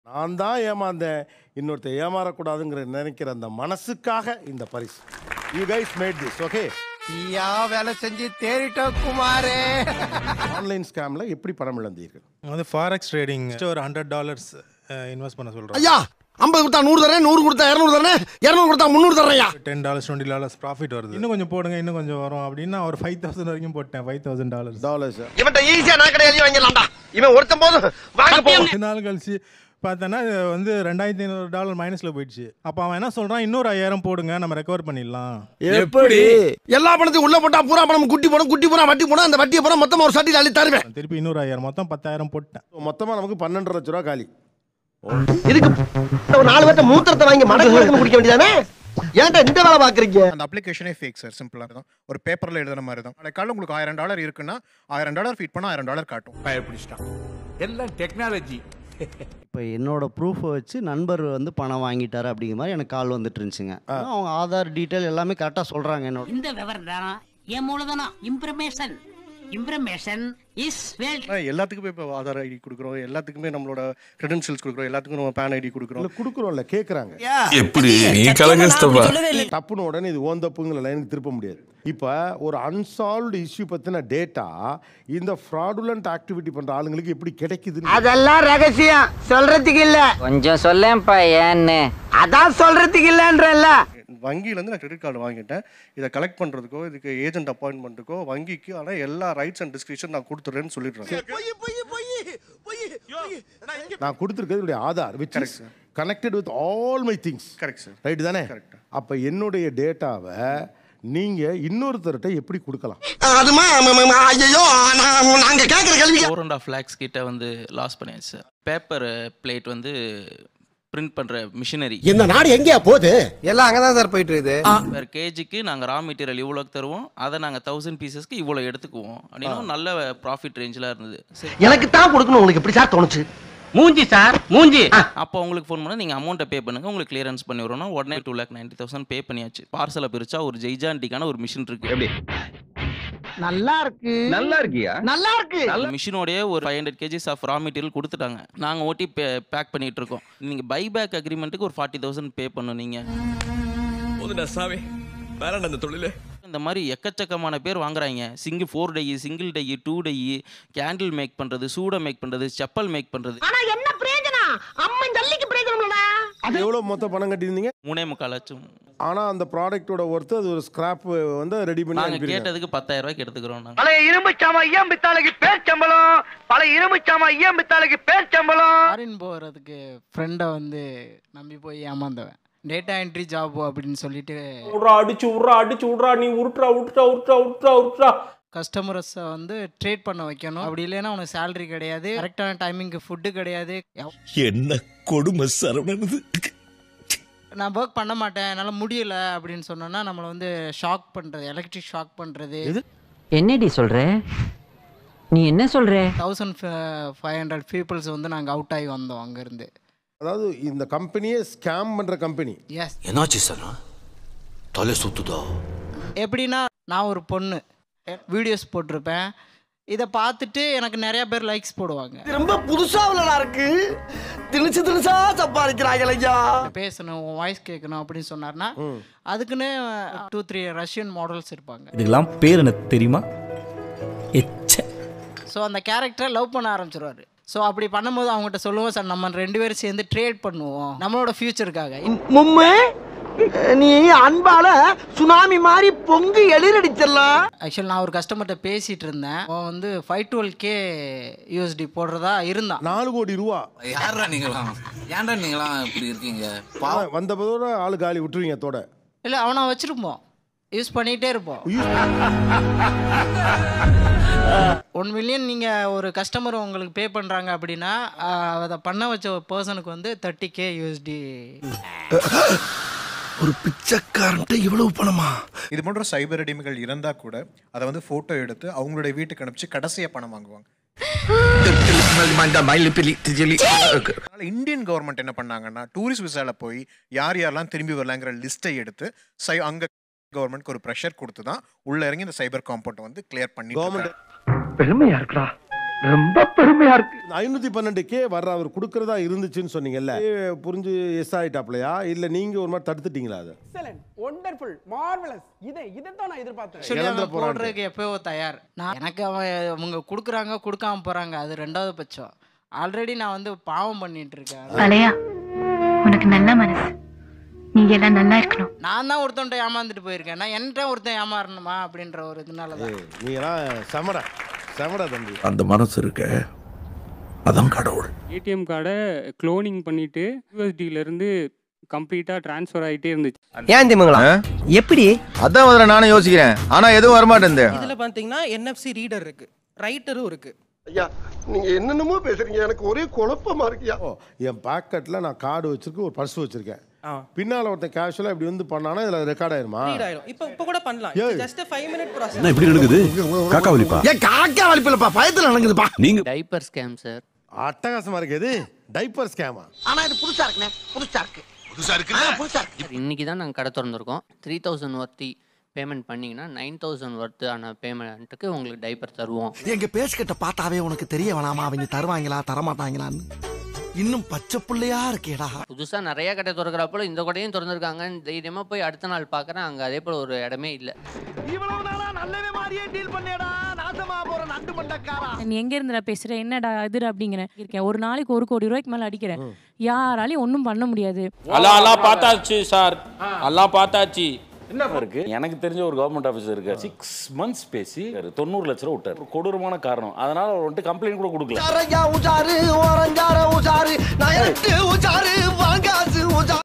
நான் தான் ஏமாந்தேன் இன்னொருத்தர் ஏமாறக்கூடாதுங்கிற நினைக்கிற அந்த மனசுக்காக இந்த பரிசு you guys made this okay தீயா வேலை செஞ்சு தேறிட்டோம் குமாரே ஆன்லைன் ஸ்கேம்ல எப்படி பணம் இழந்தீர்கள் வந்து ஃபாரெக்ஸ் ட்ரேடிங் ஒரு ஹண்ட்ரட் டாலர்ஸ் இன்வெஸ்ட் பண்ண சொல்கிறோம் ஐயா ஐம்பது கொடுத்தா நூறு தரேன் நூறு கொடுத்தா இரநூறு தரேன் இரநூறு கொடுத்தா முந்நூறு தரேன்யா ten dollars twenty dollars profit வருது இன்னும் கொஞ்சம் போடுங்க இன்னும் கொஞ்சம் வரும் அப்படின்னா ஒரு ஃபைவ் தௌசண்ட் வரைக்கும் போட்டேன் ஃபைவ் தௌசண்ட் டாலர்ஸ் டாலர்ஸ் இவன்ட்ட ஈஸியா நான் கிடையாது வாங்கிடலாம்டா இவன் ஒருத்தன் போதும் வாங்க போ கொஞ்ச நாள் கழிச்சு பார்த்தோன்னா இது வந்து ரெண்டாயிரத்தி ஐநூறு டாலர் மைனஸில் போயிடுச்சு அப்போ அவன் என்ன சொல்கிறான் இன்னொரு ஐயாயிரம் போடுங்க நம்ம ரெக்கவர் பண்ணிடலாம் எப்படி எல்லா பணத்தையும் உள்ள போட்டா பூரா பணம் குட்டி போடும் குட்டி போனா வட்டி போடும் அந்த வட்டியை பூரா மொத்தமா ஒரு சட்டியில் அள்ளி தருவேன் திருப்பி இன்னொரு ஐயாயிரம் மொத்தம் பத்தாயிரம் போட்டேன் மொத்தமா நமக்கு பன்னெண்டு லட்ச ரூபா காலி இதுக்கு ஒரு நாலு பேர்த்த மூத்திரத்தை வாங்கி மடக்கு மடக்கு குடிக்க வேண்டியதானே ஏன்டா இந்த வேலை பாக்குறீங்க அந்த அப்ளிகேஷனே ஃபேக் சார் சிம்பிளாக இருக்கும் ஒரு பேப்பரில் எழுதுன மாதிரி தான் நாளைக்கு காலைல உங்களுக்கு ஆயிரம் டாலர் இருக்குன்னா ஆயிரம் டாலர் ஃபீட் பண்ணால் ஆயிரம் டாலர் காட்டும் பயப்பிடிச்சிட்டான் எல்லாம் டெக்னாலஜி இப்போ என்னோட ப்ரூஃபை வச்சு நண்பர் வந்து பணம் வாங்கிட்டாரு அப்படிங்கிற மாதிரி எனக்கு கால் வந்துட்டு இருந்துச்சுங்க ஆனா அவங்க ஆதார் டீட்டெயில் எல்லாமே கரெக்டாக சொல்கிறாங்க என்னோட இந்த விவரம் தான் என் மூலதனம் இம்ப்ரமேஷன் இம்ப்ரமேஷன் இஸ் வெல்த் எல்லாத்துக்குமே இப்போ ஆதார் ஐடி கொடுக்குறோம் எல்லாத்துக்குமே நம்மளோட கிரெடென்ஷியல்ஸ் கொடுக்குறோம் எல்லாத்துக்கும் நம்ம பேன் ஐடி கொடுக்குறோம் இல்ல குடுக்குறோம்ல கேக்குறாங்க எப்படி நீ கலகஸ்தப்பா தப்புன உடனே இது ஓன் தப்புங்கிற லைனுக்கு திருப்ப முடியாது இப்போ ஒரு அன்சால்வ்டு இஷ்யூ பத்தின டேட்டா இந்த ஃப்ராடுலண்ட் ஆக்டிவிட்டி பண்ற ஆளுங்களுக்கு எப்படி கிடைக்குதுன்னு அதெல்லாம் ரகசியம் சொல்றதுக்கு இல்ல கொஞ்சம் சொல்லேன்ப்பா ஏன்னு அதான் சொல்றதுக்கு இல்லன்றல்ல வங்கியிலேருந்து நான் கிரெடிட் கார்டு வாங்கிட்டேன் இதை கலெக்ட் பண்ணுறதுக்கோ இதுக்கு ஏஜென்ட் அப்பாயின்மெண்ட்டுக்கோ வங்கிக்கு ஆனால் எல்லா ரைட்ஸ் அண்ட் டிஸ்கிரிப்ஷன் நான் கொடுத்துட்றேன்னு சொல்லிடுறேன் நான் கொடுத்துருக்கிறது என்னுடைய Aadhaar which Correct, is sir. Connected with all my things correct sir right தானே Correct. அப்ப என்னுடைய டேட்டாவை நீங்க இன்னொருத்தர்கிட்ட எப்படி கொடுக்கலாம் அதுமா ஐயோ நாங்க கேக்குற கேள்வி ஃபோர் அண்ட் ஆஃப் லேக்ஸ் கிட்ட வந்து லாஸ் பண்ணியாச்சு சார் பேப்பர் பிளேட் வந்து பிரிண்ட் பண்ற மிஷினரி இந்த நாடு எங்கேயா போகுது எல்லாம் அங்கதான் சார் போயிட்டு இருக்குது per கேஜிக்கு நாங்கள் ரா மெட்டீரியல் இவ்வளோக்கு தருவோம் அதை நாங்கள் தௌசண்ட் பீசஸ்க்கு இவ்வளோ எடுத்துக்குவோம் அப்படின்னு நல்ல ப்ராஃபிட் ரேஞ்சில் இருந்தது சரி எனக்கு தான் கொடுக்கணும் உங்களுக்கு எப்படி சார் தோணுச்சு மூஞ்சி சார் மூஞ்சி அப்போ உங்களுக்கு ஃபோன் பண்ணால் நீங்கள் அமௌண்ட்டை பே பண்ணுங்க உங்களுக்கு கிளியரன்ஸ் பண்ணி விடணும் உடனே two lakh ninety thousand pay பண்ணியாச்சு பார்சலை பிரிச்சா ஒரு ஜெய்ஜாண்டிக்கான ஒரு மிஷின் இருக்கு எப்படி நல்லா இருக்கு நல்லா இருக்கியா நல்லா இருக்கு மிஷினோடய ஒரு five hundred KGs of raw material கொடுத்துட்டாங்க நாங்கள் ஓட்டி பேக் பண்ணிட்டு இருக்கோம் நீங்கள் பைபேக் அக்ரிமெண்ட்டுக்கு ஒரு ஃபார்ட்டி தௌசண்ட் பே பண்ணணும் நீங்கள் போதுடா சாமி வேற அந்த தொழிலு இந்த மாதிரி எக்கச்சக்கமான பேர் வாங்குறாங்க single four die single die two die candle make பண்ணுறது சூடை மேக் பண்ணுறது செப்பல் மேக் பண்ணுறது ஆனா என்ன பிரயோஜனம் அம்மன் ஜல்லிக்கு பிரயோஜனம் எவ்வளவு மொத்த பணம் கட்டியிருந்தீங்க மூணே முக்கால் லட்சம் ஆனா அந்த ப்ராடக்ட்டோட ஒர்த்து அது ஒரு ஸ்கிராப் வந்து ரெடி பண்ணி நாங்கள் அனுப்பிடுங்க கேட்டதுக்கு பத்தாயிரம் ரூபாய்க்கு எடுத்துக்கிறோம் நாங்கள் பழைய இரும்பு சாமா ஐயம் பித்தாளுக்கு பேர் சம்பளம் பழைய இரும்பு சாமா ஐயம் பித்தாளுக்கு பேர் சம்பளம் ஃபாரின் போகிறதுக்கு ஃப்ரெண்டை வந்து நம்பி போய் ஏமாந்தவன் டேட்டா என்ட்ரி ஜாப் அப்படின்னு சொல்லிட்டு அடிச்சு விட்றா அடிச்சு விட்றா நீ உருட்டுறா உருட்டுறா உருட்டுறா உருட்டுறா உருட்டுறா கஸ்டமர்ஸை வந்து ட்ரேட் பண்ண வைக்கணும் அப்படி இல்லைன்னா உனக்கு சேலரி கிடையாது கரெக்டான டைமிங்க்கு ஃபுட்டு கிடையாது எவ்- என்ன கொடுமை சரவணனது நான் ஒர்க் பண்ண மாட்டேன் என்னால் முடியல அப்படின்னு சொன்னோன்னா நம்மளை வந்து ஷாக் பண்ணுறது எலக்ட்ரிக் ஷாக் பண்ணுறது என்னடி சொல்ற நீ என்ன சொல்ற தௌசண்ட் ஃபைவ் ஹண்ட்ரட் பீப்புள்ஸ் வந்து நாங்கள் அவுட் ஆகி வந்தோம் அங்கேருந்து அதாவது இந்த கம்பெனியே ஸ்கேம் பண்ற கம்பெனி எஸ் என்னாச்சு சார் தலை சுத்துதா எப்படின்னா நான் ஒரு பொண்ணு வீடியோஸ் போட்டிருப்பேன் இதை பார்த்துட்டு எனக்கு நிறைய பேர் லைக்ஸ் போடுவாங்க ரொம்ப புதுசா உள்ளடா இருக்கு திணிச்சு திணிச்சா சம்பாதிக்கிறாங்க ஐயா பேசணும் உன் வாய்ஸ் கேட்கணும் அப்படின்னு சொன்னார்னா அதுக்குன்னு டூ த்ரீ ரஷ்யன் மாடல்ஸ் இருப்பாங்க இதுக்கெல்லாம் பேர் எனக்கு தெரியுமா எச்ச ஸோ அந்த கேரக்டரை லவ் பண்ண ஆரம்பிச்சிருவாரு ஸோ அப்படி பண்ணும்போது அவங்ககிட்ட சொல்லுவோம் சார் நம்ம ரெண்டு பேரும் சேர்ந்து ட்ரேட் பண்ணுவோம் நம்மளோட ஃபியூச்சருக்காக மும்மு நீ அன்பால சுனாமி மாதிரி பொங்கு எழிலடிச்சிடலாம் ஆக்சுவலி நான் ஒரு கஸ்டமர்கிட்ட பேசிட்டு இருந்தேன் அவன் வந்து ஃபைவ் டுவெல் கே யூஎஸ்டி போடுறதா இருந்தான் நாலு கோடி ரூபா யாரா நீங்களாம் ஏன்டா நீங்களாம் இப்படி இருக்கீங்க வந்தபோதோட ஆளு காலி விட்டுருவீங்க தோட இல்லை அவனை வச்சிருப்போம் யூஸ் பண்ணிகிட்டே இருப்போம் ஒன் மில்லியன் நீங்கள் ஒரு கஸ்டமர் உங்களுக்கு பே பண்ணுறாங்க அப்படின்னா ஆஹ், அதை பண்ண வச்ச ஒரு பர்சனுக்கு வந்து தேர்ட்டி கே யூஎஸ்டி ஒரு பிச்சைக்காரன்ட்ட இவ்வளவு பணமா இது போன்ற சைபர் அடிமைகள் இருந்தால் கூட அதை வந்து ஃபோட்டோ எடுத்து அவங்களுடைய வீட்டுக்கு அனுப்பிச்சு கடைசியாக பணம் வாங்குவாங்க அதனால இந்தியன் கவர்மெண்ட் என்ன பண்ணாங்கன்னா டூரிஸ்ட் விசால போய் யார் யாரெல்லாம் திரும்பி வரலாங்கிற லிஸ்ட்டை எடுத்து சை அங்க கவர்மெண்ட்க்கு ஒரு ப்ரெஷர் கொடுத்து தான் உள்ள இறங்கி இந்த சைபர் காம்பவுண்ட் வந்து கிளியர் பண்ணி கவர்மெண்ட் பெருமையா இருக்குடா ரொம்ப பெருமையா இருக்கு ஐநூத்தி பன்னெண்டு கே வர்ற அவர் கொடுக்கறதா இருந்துச்சுன்னு சொன்னீங்கல்ல ஏ, புரிஞ்சு எஸ் ஆயிட்டாப்லையா இல்ல நீங்க ஒரு மாதிரி தடுத்துட்டீங்களா அதை எக்ஸலன்ட் ஒண்டர்ஃபுல் மார்வலஸ் இதை இதை தான் நான் எதிர்பார்த்தேன் ஆக்சுவலி இழந்த அவன் போராட்டம். போடுறதுக்கு எப்பயோ தயார் நான் எனக்கு அவன் அவங்க கொடுக்குறாங்க கொடுக்காம போறாங்க அது ரெண்டாவது பட்சம் ஆல்ரெடி நான் வந்து பாவம் பண்ணிட்டு இருக்கேன் அலையா உனக்கு நல்ல மனசு நீங்க எல்லாம் நல்லா இருக்கணும் நான் தான் ஒருத்தன்ட்ட ஏமாந்துட்டு போயிருக்கேன் நான் என்கிட்ட ஒருத்தன் ஏமாறணுமா அப்படின்ற ஒரு இதனால தான் நீங்களாம் செமடா செமடா தம்பி அந்த மனசு இருக்க அதான் கடவுள் ஏடிஎம் கார்டை க்ளோனிங் பண்ணிட்டு யூஎஸ்டில இருந்து கம்ப்ளீட்டா ட்ரான்ஸ்ஃபர் ஆயிட்டே இருந்துச்சு ஏன் திமுங்களா எப்படி அதான் முதல்ல நானும் யோசிக்கிறேன் ஆனா எதுவும் வரமாட்டேன் இதுல பாத்தீங்கன்னா என்எஃப்சி ரீடர் இருக்கு ரைட்டரும் இருக்கு ஐயா நீங்க என்னென்னமோ பேசுறீங்க எனக்கு ஒரே குழப்பமா இருக்கியா ஓ என் பாக்கெட்ல நான் கார்டு வச்சிருக்கேன் ஒரு பர்ஸ் வச்சிருக்கேன் பின்னால ஒருத்தன் கேஷுவலா இப்படி வந்து பண்ணானா இதுல ரெக்கார்ட் ஆயிருமா ஆயிடும் இப்போ இப்போ கூட பண்ணலாம் ஏய். ஜஸ்ட் ஃபைவ் மினிட் ப்ராசஸ் என்ன இப்படி நடக்குது காக்கா வலிப்பா ஏன் காக்கா வலிப்பில்லப்பா பயத்துல நடக்குதுப்பா நீங்க டைப்பர் ஸ்கேம் சார் அட்டகாசமா இருக்கு இது டைப்பர் ஸ்கேமா ஆனா இது புதுசா இருக்குண்ணே புதுசா இருக்கு புதுசா இருக்கு புதுசா இருக்கு இன்னைக்கு தான் நாங்கள் கடை திறந்துருக்கோம் த்ரீ தௌசண்ட் ஒர்த்தி பேமெண்ட் பண்ணீங்கன்னா நைன் தௌசண்ட் ஒர்த்து ஆன பேமெண்ட்டுக்கு உங்களுக்கு டைப்பர் தருவோம் எங்க பேஸ்கிட்ட பார்த்தாவே உனக்கு தெரிய வேணாமா அவங்க தருவாங்களா தரமாட்டாங்களான்னு இன்னும் பச்சை புள்ளையா இருக்கேடா புதுசாக நிறைய கடை திறக்கிறப்போ இந்த கடையும் திறந்துருக்காங்க தைரியமாக போய் அடுத்த நாள் பார்க்குறேன் அங்கே அதே போல் ஒரு இடமே இல்லை இவ்வளவு நாளா நல்லவே மாதிரியே டீல் பண்ணேடா நாசமா போற நண்டு மண்டக்காரா நீ எங்க இருந்துடா பேசுற என்னடா இது அப்படிங்கிறேன் இருக்கேன் ஒரு நாளைக்கு ஒரு கோடி ரூபாய்க்கு மேல அடிக்கிறேன் யாராலையும் ஒன்றும் பண்ண முடியாது அல்லா அல்லா பார்த்தாச்சு சார் அல்லா பார்த்தாச்சு என்ன இருக்கு எனக்கு தெரிஞ்ச ஒரு கவர்மெண்ட் ஆஃபீஸர் இருக்கு சிக்ஸ் மந்த்ஸ் பேசி தொண்ணூறு லட்ச ரூபா விட்டார் கொடூரமான காரணம் அதனால அவர் வந்துட்டு கம்ப்ளைண்ட் கூட கொடுக்கல உஜாரையா உஜாரு ஓரஞ்சார உஜாரு நான் எட்டு உஜாரு வாங்காசு உஜாரு